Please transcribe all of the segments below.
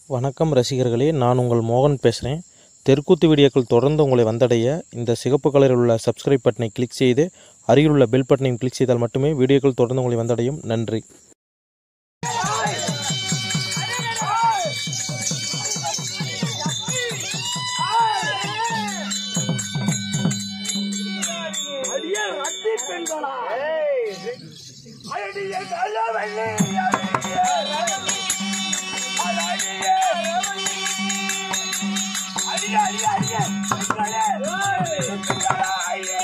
வணக்கம் ரசிகர்களே நான் உங்கள் மோகன் பேசுகிறேன் தெற்குத்து வீடியோக்கள் தொடர்ந்து உங்களை வந்தடைய இந்த சிகப்பு கலரில் உள்ள சப்ஸ்கிரைப் பட்டனை கிளிக் செய்து அருகில் உள்ள பெல் பட்டனையும் கிளிக் செய்தால் மட்டுமே வீடியோக்கள் தொடர்ந்து உங்களை வந்தடையும் நன்றி அடியே ரத்தி பெண்களா அடியே நல்லவள்ளி அடியே அடியே அடியே பெண்களே பெண்களா, ஐயே.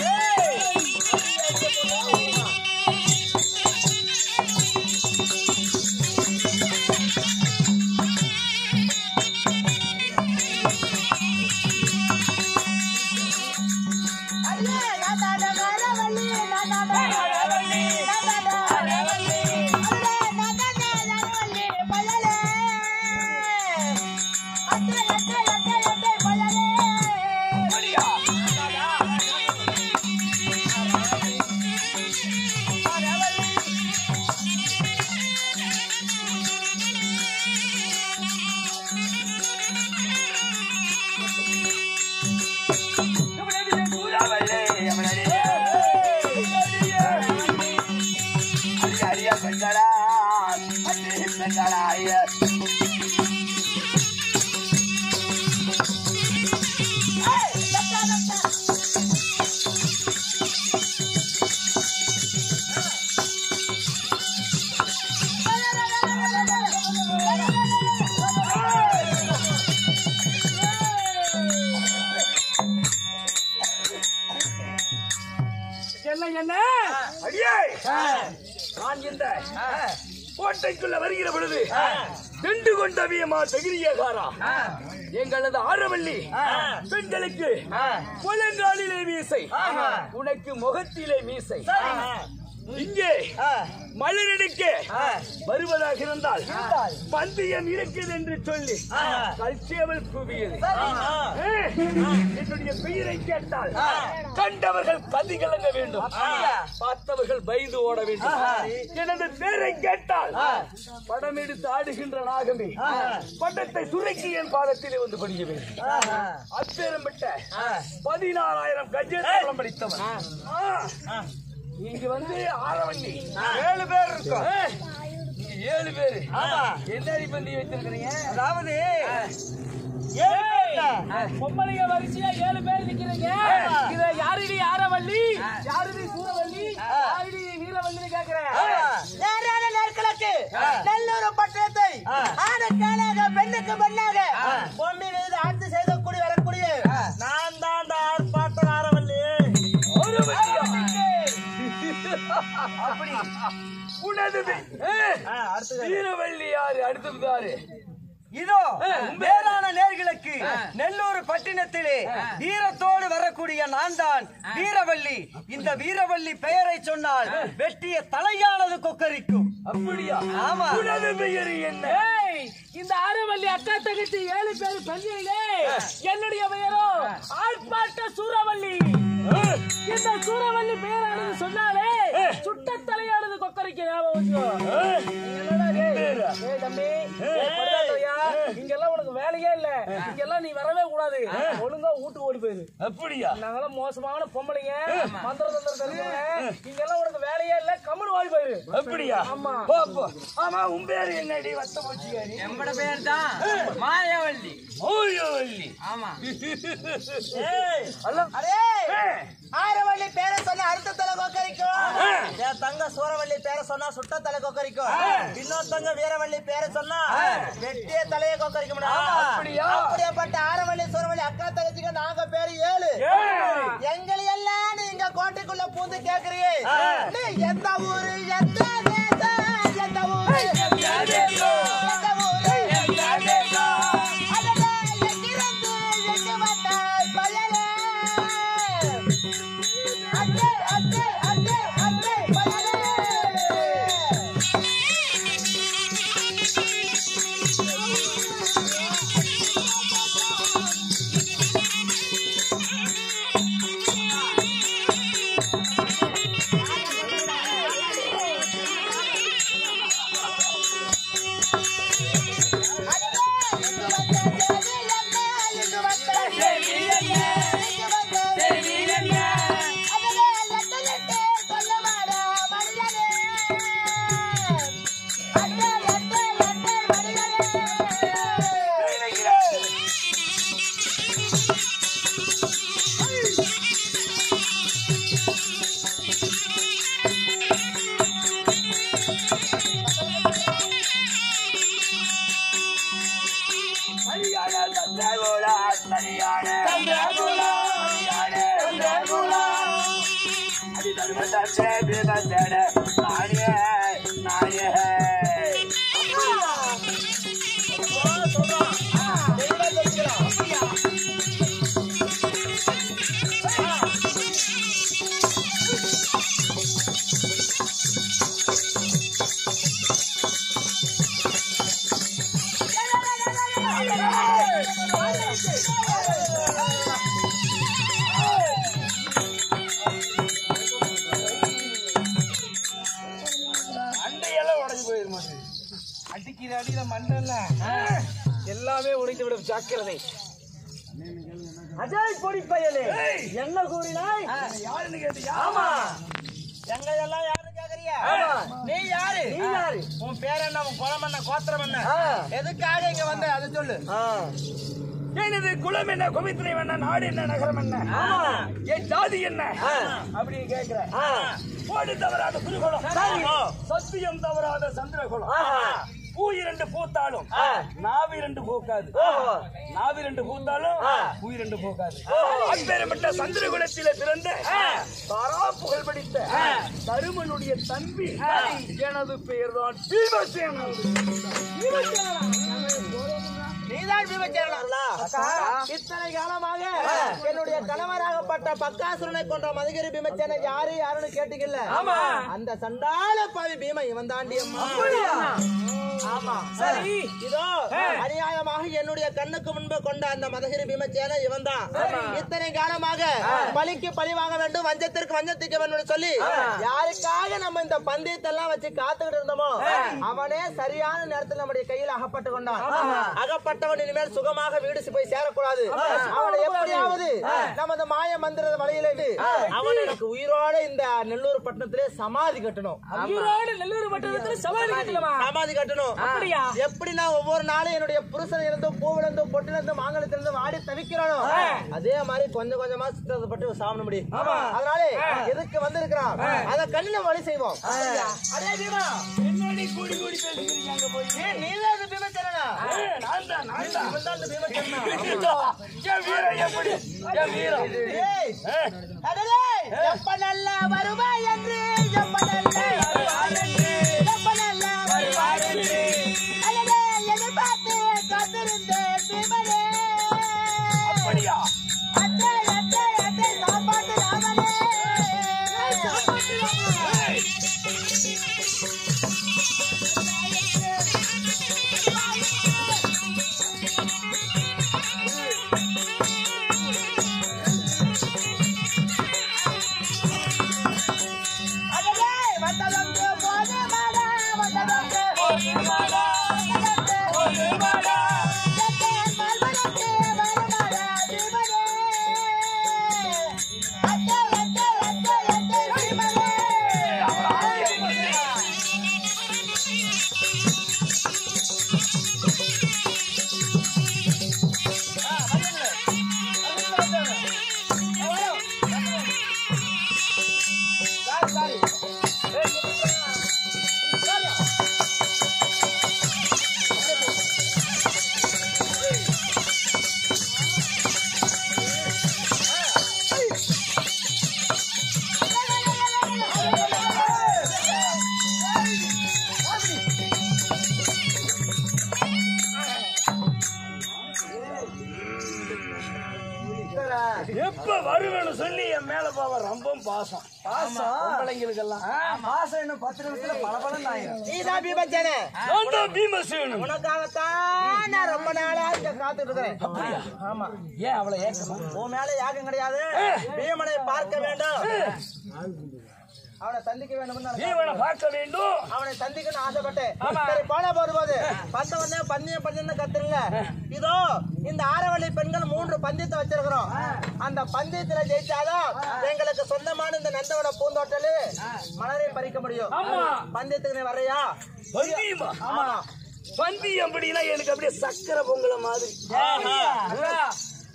இவனடியே சூறாவளி, இவனடியே. இவனடியே. அடியே, அடியே பெண்களா, அடியே பெண்களா, ஐயே. என்ன என்ன அடியே நான் இந்த கோட்டைக்குள்ள வருகிற பொழுது திண்டு கொண்டவியமா தகிரியகாரா எங்களது ஆரவள்ளி பெண்களுக்கு முழங்காலிலே மீசை உனக்கு முகத்திலே மீசை இங்கே மலரெடுக்க வருவதாக இருந்தால் பந்தயம் இருக்குது என்று சொல்லி கல்சேவல் கூவியது ஏ, என்னுடைய பெயரை கேட்டால் கண்டவர்கள் கதி கலங்க வேண்டும் பார்த்தவர்கள் பயந்து ஓட வேண்டும் எனது பேரை கேட்டால் படம் எடுத்து ஆடுகின்ற நாகமே பட்டத்தை சுருக்கி என் பாதத்திலே வந்து படிய வேண்டும் அப்பேரம்பட்ட பதினாறாயிரம் கஜேதம் படித்தவன் ஆ. இங்க வந்து ஆரவண்ணி ஏழு பேர் இருக்கோம் இங்க ஏழு பேரு என்ன அடிப்பந்தி வச்சிருக்கிறீங்க அதாவது பொம்பளைங்க வரிசையா ஏழு பேர் நிக்கிறீங்க இத யாருடி ஆரவள்ளி யாருடி சூரவள்ளி யாருடி வீரவள்ளி கேக்குறேன் நேரான நேர்கிழக்கு நல்லூர் பட்டணத்தை ஆணுக்கானாக பெண்ணுக்கு பெண்ணாக பொம்மி மீது ஆட்சி செய்தக்கூடிய வரக்கூடிய நான் தான் ஆர்ப்பாட்டம் ஆரவல்லி ஒரு வண்டியா? அப்படி உனது வீரவள்ளி யாரு அடுத்தது யாரு இதோ வேளாண் நேர்களுக்கு நெல்லூர் பட்டினத்திலே வீரத்தோடு வரக்கூடிய நான் தான் வீரவல்லி இந்த வீரவல்லி பெயரை சொன்னால் வெட்டிய தலையானது கொக்கரிக்கும் அப்படியா ஆமா. உனது பெயர் என்ன ஏய், இந்த ஆரவள்ளி அக்கா தங்கச்சி ஏழு பேர் பெண்ணிலே என்னுடைய பெயரோ ஆர்ப்பாட்ட சூரவள்ளி இந்த சூரவள்ளி பெயரானது சொன்னாலே சுட்ட தலையானது கொக்கரிக்க ஞாபகம் வச்சுக்கோ. என்னடா டேய்? ஏய் தம்பி, ஏய் படுதாத்தையா, இங்கெல்லாம் உனக்கு வேலையே இல்ல இங்கெல்லாம் நீ வரவே கூடாது ஒழுங்கா வீட்டுக்கு ஓடி போயிரு அப்படியா நாங்கெல்லாம் மோசமான பொம்பளைங்க மந்திர தந்திர தெரியுங்க இங்கெல்லாம் உனக்கு வேலையே இல்ல கம்முனு ஓடி போயிரு அப்படியா ஆமா. போ, போ. ஆமா உன் பேரு என்னடி வத்த போச்சுக்காரி நம்மட பேர் தான் மாயாவல்லி ஓயோவல்லி ஆமா அல்ல அரே ஏ, ஆரவள்ளி பேரை சொன்னா அறுத்த தலை கொக்கரிக்கும் என் தங்க சூரவள்ளி பேரை சொன்னா சுட்ட தலை கொக்கரிக்கும் இன்னொருத்தங்க வீரவள்ளி பேரை சொன்னா வெட்டிய தலையை கொக்கரிக்க முடியும் அப்படியா? அப்படியாப்பட்ட ஆரவள்ளி சூரவள்ளி அக்கா தங்கச்சிங்க நாங்க பேரு ஏழு ஏய். எங்களை எல்லாம் நீங்க கோட்டைக்குள்ள பூந்து கேக்குறீங்க நீ எந்த ஊரு எந்த தேசம் எந்த ஊரு எந்த ஊரு அடடா, எங்கிருந்து எங்கு வந்தாய் பயலே? அட்டை, அட்டை, அட்டை, அட்டை, பயலே. Thank சந்திரகுலா சரியான சந்திரகுலா சந்திரகுலா அடி தருமதா சேபி பந்தட நாடியே நாடியே அண்டையெல்லாம் உடஞ்சு போயிருமா அடிக்கிற அடியில மண்டல்ல எல்லாமே உடைத்து விடும் ஜாக்கிரதை அஜய் பொடி பயலே என்ன கூறினாய் யாருன்னு கேட்டியா ஆமா எங்க எல்லாம் யாரு கேக்குறியா ஆமா. நீ யாரு நீ யாரு உன் பேர் என்ன உன் குலம் என்ன கோத்திரம் என்ன ஆ. எதுக்காக இங்க வந்த அதை சொல்லு ஆ. எனது குலம் என்ன குமித்திரை என்ன நாடு என்ன நகரம் என்ன ஆமா. என் ஜாதி என்ன ஆ. அப்படின்னு கேக்குற ஆ. கோடி தவறாத குருகுலம் சரி. சத்தியம் தவறாத சந்திரகுலம் ஆஹா. பூ இரண்டு பூத்தாலும் ஆ. நாவி இரண்டு பூக்காது ஓஹோ. நாவி இரண்டு பூத்தாலும் ஆ. பூ இரண்டு பூக்காது ஓஹோ. அப்பேற்பட்ட சந்திரகுலத்திலே பிறந்த தாரா புகழ் படித்த தருமனுடைய தம்பி எனது பெயர் தான் பீமசேனன் நீதான் விபச்சாரா இத்தனை காலமாக என்னுடைய கணவராகப்பட்ட பக்காசுரனை கொன்ற மதுகிரி பீமச்சேனை யாரு யாருன்னு கேட்டீங்கல்ல ஆமா. அந்த சண்டால பாவி பீமை இவன் தாண்டி ஆமா சரி. இதோ அநியாயமாக என்னுடைய கண்ணுக்கு முன்பு கொண்ட அந்த மதகிரி பீமச்சேனை இவன் தான் இத்தனை காலமாக பலிக்கு பழி வாங்க வேண்டும் வஞ்சத்திற்கு வஞ்சத்திக்க வேண்டும் சொல்லி யாருக்காக நம்ம இந்த பந்தயத்தை எல்லாம் வச்சு காத்துக்கிட்டு இருந்தோமோ அவனே சரியான நேரத்தில் நம்முடைய கையில் அகப்பட்டு கொண்டான் அகப்பட்டவன் இனிமேல் சுகமாக வீடு போய் சேரக்கூடாது அவனை எப்படியாவது நமது மாய மந்திர வழியிலிட்டு அவன் எனக்கு உயிரோட இந்த நெல்லூர் பட்டணத்திலே சமாதி கட்டணும் ஈரோடு நெல்லூர் பட்டணத்துல சவாரி கட்டலாமா சமாதி கட்டணும் அப்படியா? எப்படி நான் ஒவ்வொரு நாளும் என்னுடைய புருஷன் இருந்தும் பூவிலிருந்து பொட்டிலிருந்து மாங்கலத்திலிருந்து வாடி தவிக்கிறானோ அதே மாதிரி கொஞ்சம் கொஞ்சமா சித்தப்பட்டு சாப்பிட முடியும் அதனால எதுக்கு வந்திருக்கிறான் அத கண்ணில வழி செய்வோம் அடே பீமா என்னடி கூடி கூடி பேசுகிறீங்க அங்க போய் ஏன் நீதான் இந்த பீமச்சரனா ஏய், நான் தான் நான் தான் இவன் தான் இந்த பீமச்சரனா என் வீரம் எப்படி என் வீரம் ஏய் ஏய், கடலே எப்ப நல்ல வருவாய் என்று எப்ப நல்ல வருவாய் என்று எப்ப நல்ல வருவாய் என்று அழகே எதிர்பார்த்து காத்திருந்தேன் பீமனே அப்படியா அத்தை அத்தை அத்தை சாப்பாட்டு ராமனே சாப்பாட்டு ராமனே அடலே வந்ததொன்று போது மாடா வந்ததொன்று போது மாடா வந்ததொன்று போது மாடா எத்தே மல்வனத்தே வருமாடா தீமனே அத்தே அத்தே அத்தே அத்தே தீமனே எப்ப வருவேன்னு சொல்லி என் மேல போவ ரொம்ப பாசம் பாசம் பொம்பளைங்களுக்கெல்லாம் மாசம் இன்னும் பத்து நிமிஷத்துல பல பலன் ஆயிரும் நீதான் பீமச்சேனே நான் தான் பீமசேனன் உனக்காகத்தான் நான் ரொம்ப நாளா இங்க காத்துட்டு இருக்கிறேன் ஆமா ஏன் அவளை ஏக்கமா உன் மேல யாகம் கிடையாது பீமனை பார்க்க வேண்டும் அவனை சந்திக்க வேண்டும் ஜீவனை பார்க்க வேண்டும் அவனை சந்திக்கணும்னு ஆசைப்பட்டேன் சரி போன போடும்போது பந்த வந்தே பந்தயம் பந்தயம் கத்துருங்க இதோ இந்த ஆரவள்ளி பெண்கள் மூன்று பந்தயத்தை வச்சிருக்கிறோம் அந்த பந்தயத்துல ஜெயிச்சாதான் எங்களுக்கு சொந்தமான இந்த நந்தவன பூந்தோட்டலு மலரை பறிக்க முடியும் பந்தயத்துக்கு நீ வர்றியா பந்தியமா ஆமா பந்தி அப்படின்னா எனக்கு அப்படியே சக்கரை பொங்கல மாதிரி அக்கா,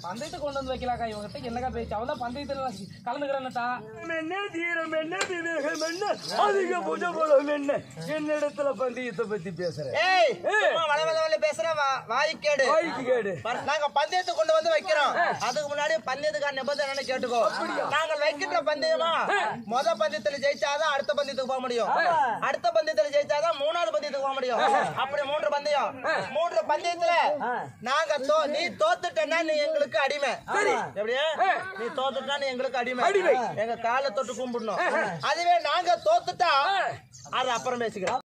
பந்தயத்தை கொண்டு வந்து வைக்கலாக்கா இவங்கிட்ட என்னக்கா பேச்சு அவன் தான் பந்தயத்துல கலந்துக்கிறேன்னுட்டா என்ன தீரம் என்ன விவேகம் என்ன அதிக புஜ பலம் என்ன என்னிடத்துல பந்தயத்தை பத்தி பேசுறேன் ஏய் சும்மா வள வள வள பேசுற வா- வாய்க்கேடு வாய்க்கு கேடு பாரு, நாங்க பந்தயத்தை கொண்டு வந்து வைக்கிறோம் அதுக்கு முன்னாடி பந்தயத்துக்கான நிபந்தனை என்னன்னு கேட்டுக்கோ நாங்கள் வைக்கின்ற பந்தயமா முத பந்தயத்துல ஜெயிச்சாதான் அடுத்த பந்தயத்துக்கு போக முடியும் அடுத்த பந்தயத்துல ஜெயிச்சாதான் மூணாவது பந்தயத்துக்கு போக முடியும் அப்படி மூன்று பந்தயம் மூன்று பந்தயத்துல நாங்க தோ- நீ தோத்துட்டேன்னா நீ எங்களுக்கு அடிமை எப்படியா நீ தோத்துட்டா நீ எங்களுக்கு அடிமை எங்க காலை தொட்டு கும்பிடணும் அதுவே நாங்க தோத்துட்டா அது அப்புறம் பேசிக்கிறோம்